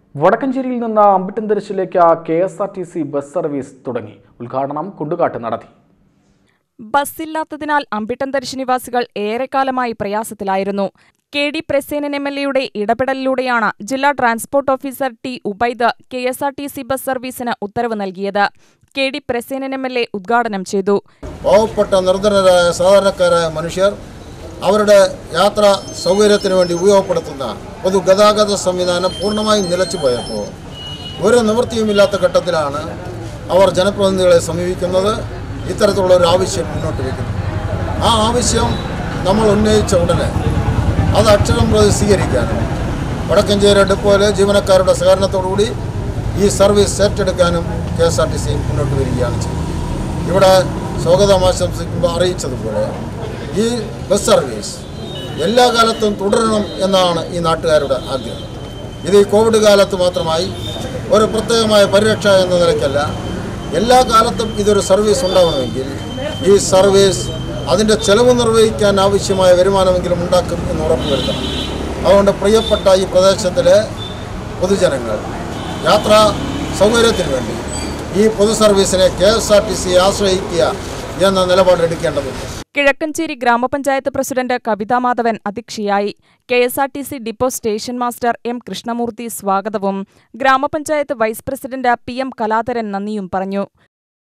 വടക്കഞ്ചേരിയിൽ നിന്ന് അമ്പിട്ടന്തരിശിലേക്ക് K S R T C bus service തുടങ്ങി ഉദ്ഘാടനം കുണ്ടുകാട്ട് നടത്തി ബസ്സില്ലാത്തതിനാൽ അമ്പിട്ടന്തരിശ് നിവാസികൾ ഏറെക്കാലമായി പ്രയാസത്തിലായിരുന്നു K D Prasenan M L എയുടെ ഇടപെടലിലൂടെയാണ് ജില്ലാ transport officer T Ubaid K S R T C bus സർവീസിന് ഉത്തരവ് നൽകിയത് K D Prasenan M L A ഉദ്ഘാടനം ചെയ്തു പാവപ്പെട്ട നിർധനരായ സാധാരണക്കാരായ മനുഷ്യർ അവരുടെ യാത്രാ സൗകര്യത്തിന് വേണ്ടി ഉപയോഗപ്പെടുത്തുന്ന പൊതുഗതാഗത സംവിധാനം പൂർണ്ണമായും നിലച്ചു പോയപ്പോൾ ഒരു നിവൃത്തിയുമില്ലാത്ത ഘട്ടത്തിലാണ് അവർ ജനപ്രതിനിധികളെ സമീപിക്കുന്നത് ഇത്തരത്തിലുള്ള ഒരു ആവശ്യം മുന്നോട്ട് വയ്ക്കുന്നു ആ ആവശ്യം നമ്മൾ ഉന്നയിച്ച ഉടനെ അത് അക്ഷരം പ്രതി സ്വീകരിക്കാനും വടക്കഞ്ചേരി ഡിപ്പോയിലെ ജീവനക്കാരുടെ സഹകരണത്തോടുകൂടി ഈ സർവീസ് ഏറ്റെടുക്കാനും K S R T C മുന്നോട്ട് വരികയാണ് ചെയ്യുന്നത് ഇവിടെ സ്വാഗതം ആശംസിക്കുമ്പോൾ അറിയിച്ചതുപോലെ ഈ ബസ് സർവീസ് എല്ലാ കാലത്തും തുടരണം എന്നാണ് ഈ നാട്ടുകാരുടെ ആഗ്രഹം ഇത് ഈ കോവിഡ് കാലത്ത് മാത്രമായി ഒരു പ്രത്യേകമായ പരിരക്ഷ എന്ന നിലയ്ക്കല്ല എല്ലാ കാലത്തും ഇതൊരു സർവീസ് ഉണ്ടാവണമെങ്കിൽ ഈ സർവീസ് അതിൻ്റെ ചെലവ് നിർവഹിക്കാൻ ആവശ്യമായ വരുമാനമെങ്കിലും ഉണ്ടാക്കും എന്ന് ഉറപ്പുവരുത്തണം അതുകൊണ്ട് പ്രിയപ്പെട്ട ഈ പ്രദേശത്തിലെ പൊതുജനങ്ങൾ യാത്രാ സൗകര്യത്തിന് വേണ്ടി ഈ പൊതു സർവീസിനെ K S R T C ആശ്രയിക്കുക എന്ന നിലപാടെടുക്കേണ്ടതുണ്ട് കിഴക്കഞ്ചേരി ഗ്രാമപഞ്ചായത്ത് പ്രസിഡന്റ് കവിതാ മാധവൻ അധ്യക്ഷയായി K S R T C depot station master M Krishnamoorthy സ്വാഗതവും ഗ്രാമപഞ്ചായത്ത് vice president P M Kaladharan നന്ദിയും പറഞ്ഞു